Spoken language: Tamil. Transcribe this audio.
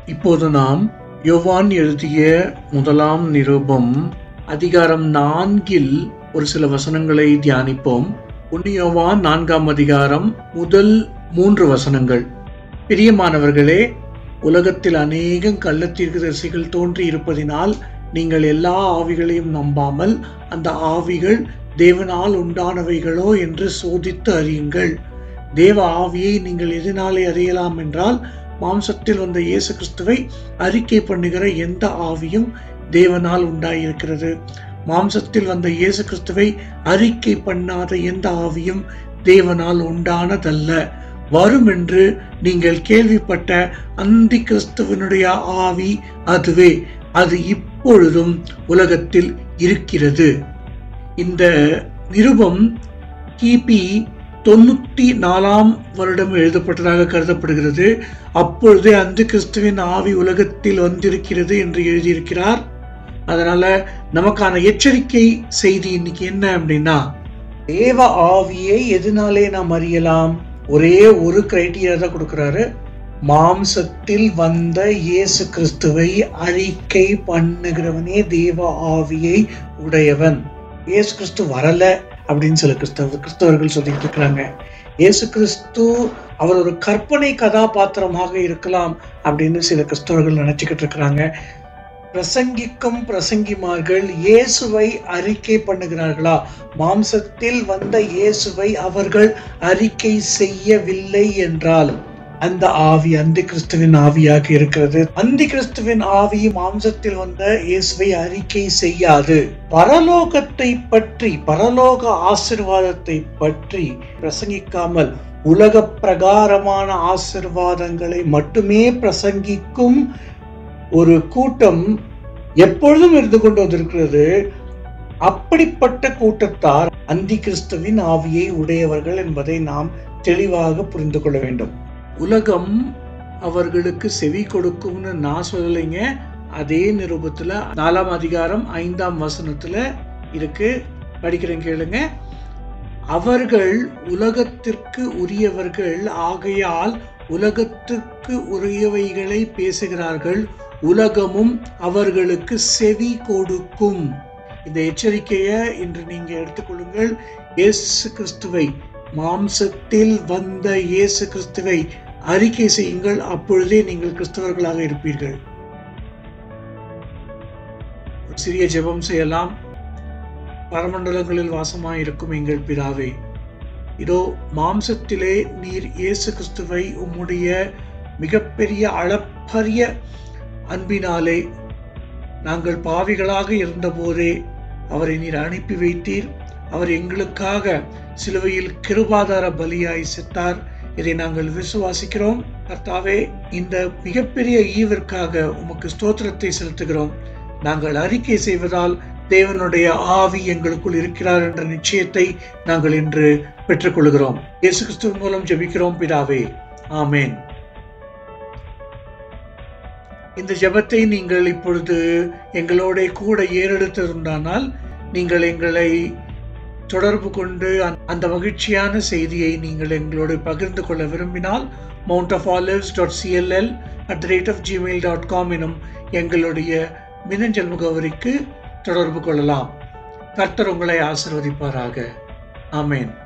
இப்போது நாம் யோவான் எழுதிய முதலாம் நிருபம் அதிகாரம் நான்கில் ஒரு சில வசனங்களை தியானிப்போம் புண்ணியோவான் நான்காம் அதிகாரம் முதல் மூன்று வசனங்கள் பிரியமானவர்களே உலகத்தில் அநேகம் கள்ளத்தீர்க்கதரிசிகள் தோன்றி இருப்பதினால் நீங்கள் எல்லா ஆவிகளையும் நம்பாமல் அந்த ஆவிகள் தேவனால் உண்டானவைகளோ என்று சோதித்து அறியுங்கள் தேவ ஆவியை நீங்கள் எதனாலே அறியலாம் என்றால் மாம்சத்தில் வந்த இயேசு கிறிஸ்துவை அறிக்கை பண்ணுகிற எந்த ஆவியும் தேவனால் உண்டாயிருக்கிறது மாம்சத்தில் வந்த இயேசு கிறிஸ்துவை அறிக்கை பண்ணாத எந்த ஆவியும் தேவனால் உண்டானதல்ல வரும் என்று நீங்கள் கேள்விப்பட்ட அந்தி கிறிஸ்துவனுடைய ஆவி அதுவே அது இப்பொழுதும் உலகத்தில் இருக்கிறது இந்த நிருபம் கிபி தொண்ணூத்தி நாலாம் வருடம் எழுதப்பட்டதாக கருதப்படுகிறது அப்பொழுதே அந்த கிறிஸ்துவின் ஆவி உலகத்தில் வந்திருக்கிறது என்று எழுதியிருக்கிறார் அதனால நமக்கான எச்சரிக்கை செய்தி இன்னைக்கு என்ன அப்படின்னா தேவ ஆவியை எதனாலே நாம் அறியலாம் ஒரே ஒரு கிரைட்டீரியா தான் கொடுக்கிறாரு மாம்சத்தில் வந்த இயேசு கிறிஸ்துவை அறிக்கை பண்ணுகிறவனே தேவ ஆவியை உடையவன் இயேசு கிறிஸ்து வரல அப்படின்னு சில கிறிஸ்தவ கிறிஸ்தவர்கள் சொல்லிட்டு இருக்கிறாங்க இயேசு கிறிஸ்து அவர் ஒரு கற்பனை கதாபாத்திரமாக இருக்கலாம் அப்படின்னு சில கிறிஸ்தவர்கள் நினைச்சுக்கிட்டு இருக்கிறாங்க பிரசங்கிக்கும் பிரசங்கிமார்கள் இயேசுவை அறிக்கை பண்ணுகிறார்களா மாம்சத்தில் வந்த இயேசுவை அவர்கள் அறிக்கை செய்யவில்லை என்றால் அந்த ஆவி அந்தி கிறிஸ்துவின் ஆவியாக இருக்கிறது அந்தி கிறிஸ்துவின் ஆவி மாம்சத்தில் வந்த இயேசுவை அறிக்கை செய்யாது பரலோகத்தை பற்றி பரலோக ஆசிர்வாதத்தை பற்றி பிரசங்கிக்காமல் உலக பிரகாரமான ஆசிர்வாதங்களை மட்டுமே பிரசங்கிக்கும் ஒரு கூட்டம் எப்பொழுதும் இருந்து கொண்டு வந்திருக்கிறது அப்படிப்பட்ட கூட்டத்தார் அந்தி கிறிஸ்துவின் ஆவியை உடையவர்கள் என்பதை நாம் தெளிவாக புரிந்து கொள்ள வேண்டும் உலகம் அவர்களுக்கு செவி கொடுக்கும்னு நான் சொல்லலைங்க அதே நிருபத்துல நாலாம் அதிகாரம் ஐந்தாம் வசனத்துல இருக்கு படிக்கிறேன் கேளுங்க அவர்கள் உலகத்திற்கு உரியவர்கள் ஆகையால் உலகத்துக்கு உரியவைகளை பேசுகிறார்கள் உலகமும் அவர்களுக்கு செவி கொடுக்கும் இந்த எச்சரிக்கையை இன்று நீங்க எடுத்துக்கொள்ளுங்கள் இயேசு கிறிஸ்துவை மாம்சத்தில் வந்த இயேசு கிறிஸ்துவை அறிக்கை செய்யுங்கள் அப்பொழுதே நீங்கள் கிறிஸ்தவர்களாக இருப்பீர்கள் ஒரு சிறிய ஜெபம் செய்யலாம் பரமண்டலங்களில் வாசமாய் இருக்கும் எங்கள் பிதாவே இதோ மாம்சத்திலே நீர் இயேசு கிறிஸ்துவை உம்முடைய மிகப்பெரிய அளப்பரிய அன்பினாலே நாங்கள் பாவிகளாக இருந்தபோதே அவரை நீர் அனுப்பி வைத்தீர் அவர் எங்களுக்காக சிலுவையில் கிருபாதார பலியாய் செத்தார் இதை நாங்கள் விசுவாசிக்கிறோம் கர்த்தாவே இந்த மிகப்பெரிய ஈவிற்காக உமக்கு ஸ்தோத்திரத்தை செலுத்துகிறோம் நாங்கள் அறிக்கை செய்வதால் தேவனுடைய ஆவி எங்களுக்குள் இருக்கிறார் என்ற நிச்சயத்தை நாங்கள் இன்று பெற்றுக்கொள்கிறோம் இயேசு கிறிஸ்துவின் மூலம் ஜெபிக்கிறோம் பிதாவே ஆமேன் இந்த ஜெபத்தை நீங்கள் இப்பொழுது எங்களோட கூட ஏறெடுத்திருந்தானால் நீங்கள் எங்களை தொடர்பு கொண்டு அந்த மகிழ்ச்சியான செய்தியை நீங்கள் எங்களோடு பகிர்ந்து கொள்ள விரும்பினால் mount of olives dot CLL at the rate of Gmail dot com எனும் எங்களுடைய மின்னஞ்சல் முகவரிக்கு தொடர்பு கொள்ளலாம் கர்த்தர் உங்களை ஆசிர்வதிப்பாராக ஆமேன்